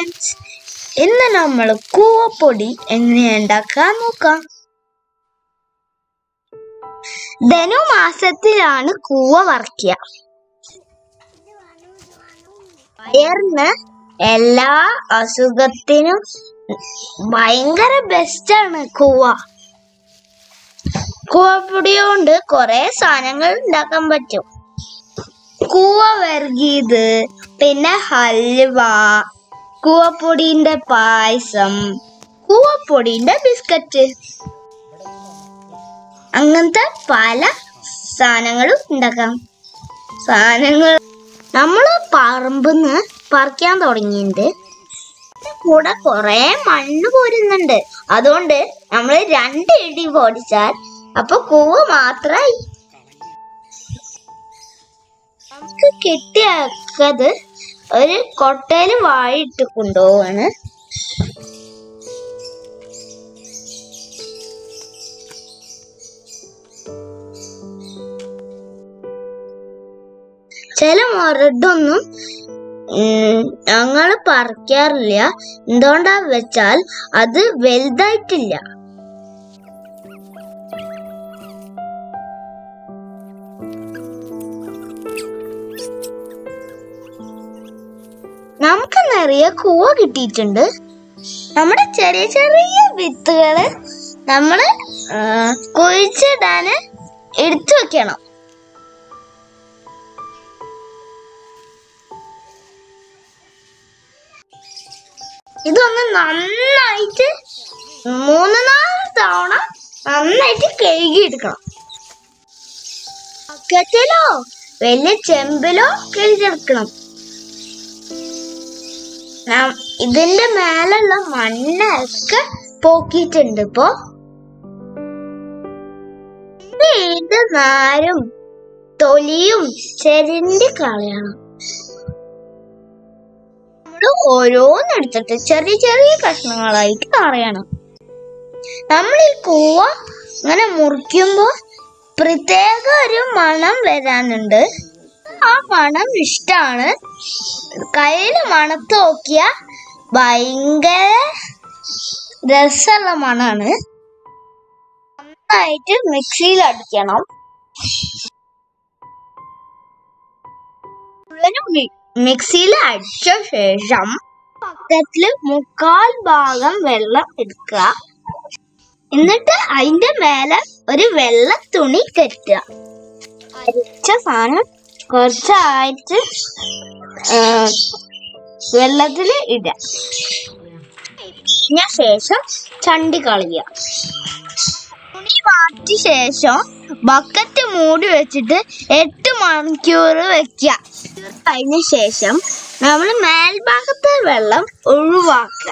friends ഇന്ന് നമ്മൾ കൂവപ്പൊടി എങ്ങനെ ഉണ്ടാക്കാൻ നോക്കാം ധനുമാസത്തിലാണ് കൂവ വറക്കുക വയറിന് എല്ലാ അസുഖത്തിനും ഭയങ്കര ബെസ്റ്റാണ് കൂവ കൂവപ്പൊടി കൊണ്ട് കുറെ സാധനങ്ങൾ ഉണ്ടാക്കാൻ പറ്റും കൂവ വെറുകിയത് പിന്നെ ഹൽവ കൂവപ്പൊടിന്റെ പായസം കൂവപ്പൊടിന്റെ ബിസ്ക്കറ്റ് അങ്ങനത്തെ പല സാധനങ്ങളും ഉണ്ടാക്കാം സാധനങ്ങൾ നമ്മൾ പറമ്പിന്ന് പറിക്കാൻ തുടങ്ങിയിട്ടുണ്ട് കൂടെ കുറെ മണ്ണ് പോരുന്നുണ്ട് അതുകൊണ്ട് നമ്മൾ രണ്ട് ഇടി പൊടിച്ചാൽ അപ്പൊ കൂവ മാത്രമായി നമുക്ക് കിട്ടിയത് ഒരു കൊട്ടയില് വാഴിട്ട് കൊണ്ടുപോവാണ് ചില മരടൊന്നും ഞങ്ങൾ പറിക്കാറില്ല എന്തുകൊണ്ടാ വെച്ചാൽ അത് വലുതായിട്ടില്ല നമുക്ക് നിറയെ കൂവ കിട്ടിയിട്ടുണ്ട് നമ്മുടെ ചെറിയ ചെറിയ വിത്തുകള് നമ്മള് ആ, കുഴിച്ചിടാന് എടുത്തു വെക്കണം ഇതൊന്ന് നന്നായിട്ട് മൂന്ന് നാല് തവണ നന്നായിട്ട് കഴുകിയെടുക്കണം ബക്കറ്റിലോ വലിയ ചെമ്പിലോ കഴുകിയെടുക്കണം നം- ഇതിന്റെ മേലുള്ള മണ്ണൊക്കെ പോക്കിയിട്ടുണ്ട് ഇപ്പോ ഇത് നാരും തൊലിയും ചെരിണ്ടി കളയണം നമ്മള് ഓരോന്നെടുത്തിട്ട് ചെറിയ ചെറിയ കഷ്ണങ്ങളായിട്ട് കളയണം നമ്മൾ ഈ കൂവ ഇങ്ങനെ മുറിക്കുമ്പോ പ്രത്യേക ഒരു മണം വരാനുണ്ട് ആ മണം ഇഷ്ടാണ് കയ്യിൽ മണത്ത് നോക്കിയ ഭയങ്കര രസമുള്ള മണാണ് നന്നായിട്ട് മിക്സിയിൽ അടിക്കണം മുഴുവനും മി- മിക്സിയിൽ അടിച്ച ശേഷം പക്കത്തില് മുക്കാൽ ഭാഗം വെള്ളം എടുക്കുക എന്നിട്ട് അതിന്റെ മേലെ ഒരു വെള്ള തുണി കെട്ടുക അരിച്ച സാധനം കുറച്ചായിട്ട് വെള്ളത്തിൽ ഇടുക ഇതിന് ശേഷം ചണ്ടി കളയുക തുണി മാറ്റിയ ശേഷം ബക്കറ്റ് മൂടി വെച്ചിട്ട് എട്ട് മണിക്കൂർ വെക്കുക അതിന് ശേഷം നമ്മൾ മേൽഭാഗത്തെ വെള്ളം ഒഴിവാക്കുക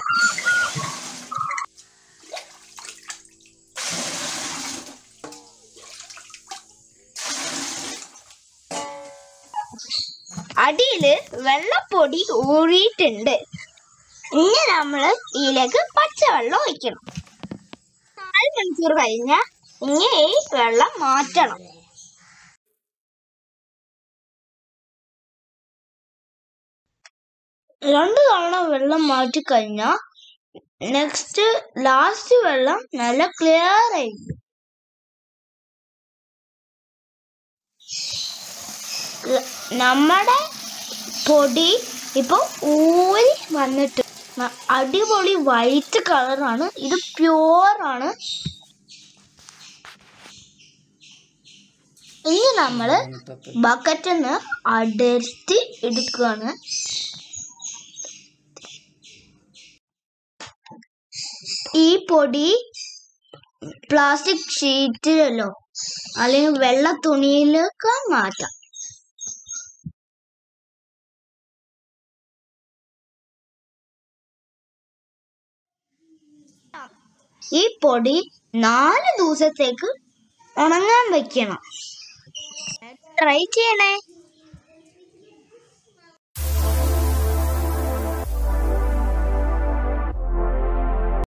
അടിയില് വെള്ളപ്പൊടി ഊറിയിട്ടുണ്ട് ഇനി നമ്മള് ഇതിലേക്ക് പച്ചവെള്ളം ഒഴിക്കണം നാല് മണിക്കൂർ കഴിഞ്ഞ ഇനി ഈ വെള്ളം മാറ്റണം രണ്ട് തവണ വെള്ളം മാറ്റി കഴിഞ്ഞാ നെക്സ്റ്റ് ലാസ്റ്റ് വെള്ളം നല്ല ക്ലിയർ ആയിരിക്കും ല- നമ്മുടെ പൊടി ഇപ്പൊ ഊരി വന്നിട്ട് ന- അടിപൊളി വൈറ്റ് കളറാണ് ഇത് പ്യുവർ ആണ് ഇനി നമ്മള് ബക്കറ്റിൽ നിന്ന് അടർത്തി എടുക്കുകയാണ് ഈ പൊടി പ്ലാസ്റ്റിക് ഷീറ്റിലല്ലോ അല്ലെങ്കിൽ വെള്ള തുണിയിലൊക്കെ മാറ്റാം ഈ പൊടി നാല് ദിവസത്തേക്ക് ഉണങ്ങാൻ വെക്കണം ട്രൈ ചെയ്യണേ